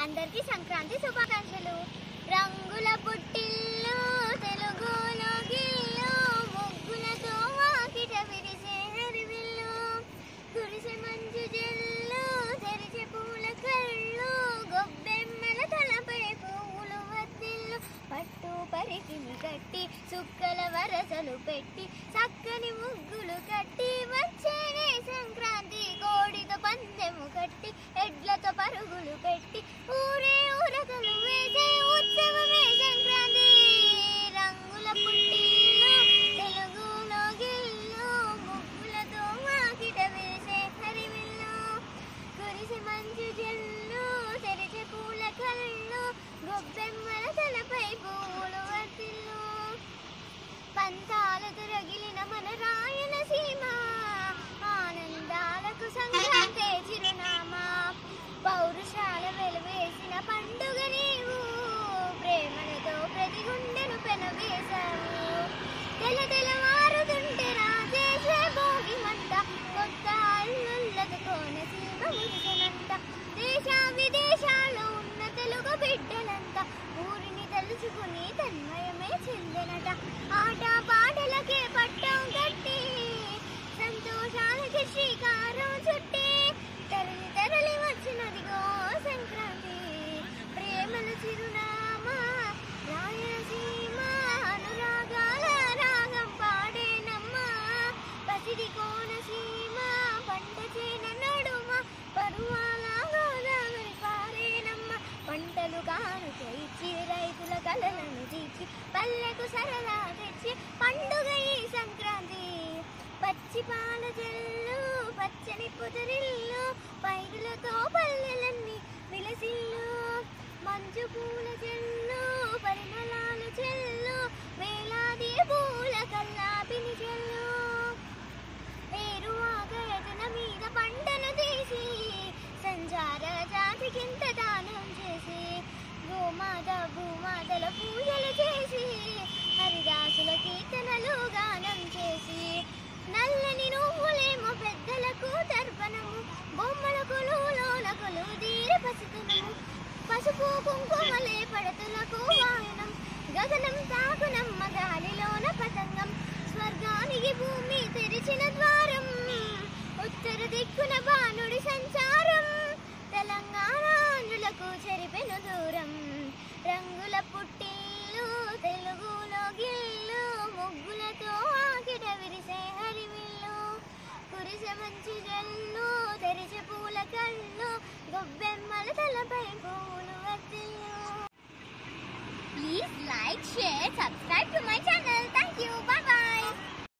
అందరికీ సంక్రాంతి శుభాకాంక్షలు రంగుల పుట్టిల్లు తెలుగులో గిల్లు ముగ్గులతో వాకిట విరిసే హరివిల్లు కురిసే మంచు జల్లు తెరిచే పూల కళ్ళు గొబ్బెమ్మల తలపై పువ్వులు వద్దిల్లు పట్టు పరికిని కట్టి సుక్కల వరసలు పెట్టి చక్కని ముగ్గులు కట్టి వచ్చేనే సంక్రాంతి కోడితో పందెము కట్టి ఎడ్లతో పరుగులు పెట్టి ఊరే ఊరకలు వేసే ఉత్సవమే సంక్రాంతి రంగుల పుట్టిల్లు తెలుగులో గిల్లు ముగ్గులతో వాకిట వేసే హరివిల్లు కురిసి మంచు జల్లు తెరిచే పూల కళ్ళు గొబ్బెమ్మల తలపై పూలు వర్తిల్లు పంతాలతో రగిలిన మన రాయలసీమ ఆనందాలకు సంక్రాంతే చిరునామా పౌరుషాల వెలువేసిన పండుగ నీవు ప్రేమలతో ప్రతి గుండెను పెనవేశావు తెల తెలవారుతుంటే రాజేసే భోగి మంట కొత్త అల్లుళ్ళకు కోనసీమ మురిసెనంట దేశ విదేశాల్లో ఉన్న తెలుగు బిడ్డలంతా ఊరిని తలుచుకుని తన్మయమే చెందెనట ఆట పాటలకే పట్టం కట్టి సంతోషాలకి శ్రీకారం చుట్టి తరలి తరలి వచ్చినదిగో సంక్రాంతి ప్రేమల చిరునామా రాయలసీమ అనురాగాల రాగం పాడేనమ్మా పసిడి కోనసీమ పంట చేన నడుమ పరువాల గోదావరి పారేనమ్మ పంటలు కానుక ఇచ్చి రైతుల కలలను తీర్చి పల్లెకు సరదా తెచ్చి పండుగ ఈ సంక్రాంతి పచ్చి పాల జల్లు పచ్చని పుదరిల్లు పైరులతో పల్లెలన్నీ విలసిల్లు మంచు పూల చెల్లు పరిమళాలు చెల్లు వేలాది పూల కల్లాపిని చెల్లు ఏరువాక ఎదన మీద పంటను తీసి సంచార జాతికింత దానం చేసి గోమాత భూమాతల పూజలు చేసి హరిదాసుల కీర్తనలు గానం చేసి నల్లని నువ్వులేమో పెద్దలకు తర్పణము బొమ్మలకు లోలకులు దీరి పసితనము పసుపు కుంకుమలే పడతులకు వాయనం గగనం తాకునమ్మ గాలిలోన పతంగం స్వర్గానికి భూమి తెరిచిన ద్వారం ఉత్తర దిక్కున బాణుడి సంచారం తెలంగాణ ఆంధ్రులకు చెరిపెను దూరం రంగుల పుట్టిల్లు తెలుగులో గిల్లు ముగ్గులతో ఆకిట విరిసే హరివిల్లు కురిసె మంచి జల్లు తెరిచే పూల కళ్ళు గొబ్బెమ్మల తలపై పూలు వత్తిల్లు